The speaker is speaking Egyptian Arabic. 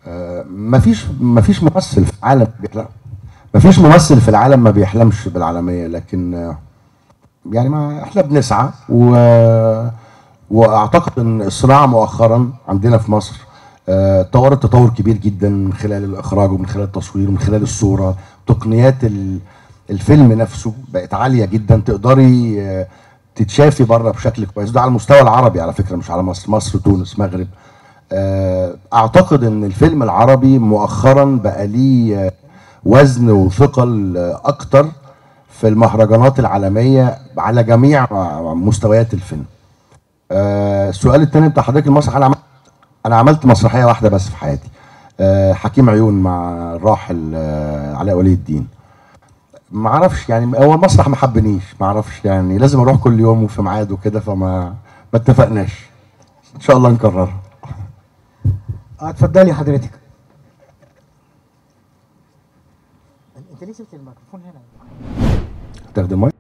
آه، مفيش مفيش ممثل في العالم بيحلم مفيش ممثل في العالم ما بيحلمش بالعالميه لكن آه، يعني ما احنا بنسعى و واعتقد ان الصناعه مؤخرا عندنا في مصر آه، طورت تطور كبير جدا من خلال الاخراج ومن خلال التصوير ومن خلال الصوره تقنيات ال- الفيلم نفسه بقت عاليه جدا تقدري آه، تتشافي بره بشكل كويس ده على المستوى العربي على فكره مش على مصر مصر تونس مغرب آه، اعتقد ان الفيلم العربي مؤخرا بقى ليه آه، وزن وثقل آه، اكتر في المهرجانات العالميه على جميع مستويات الفيلم آه، السؤال الثاني بتاع حضرتك المسرح انا عملت انا عملت مسرحيه واحده بس في حياتي آه، حكيم عيون مع الراحل آه، علاء ولي الدين ما اعرفش يعني هو المسرح ما حبنيش ما اعرفش يعني لازم اروح كل يوم وفي ميعاد وكده فما ما اتفقناش ان شاء الله نكررها آه، اتفضلي حضرتك انت ليه سبت الميكروفون هنا تاخد المايك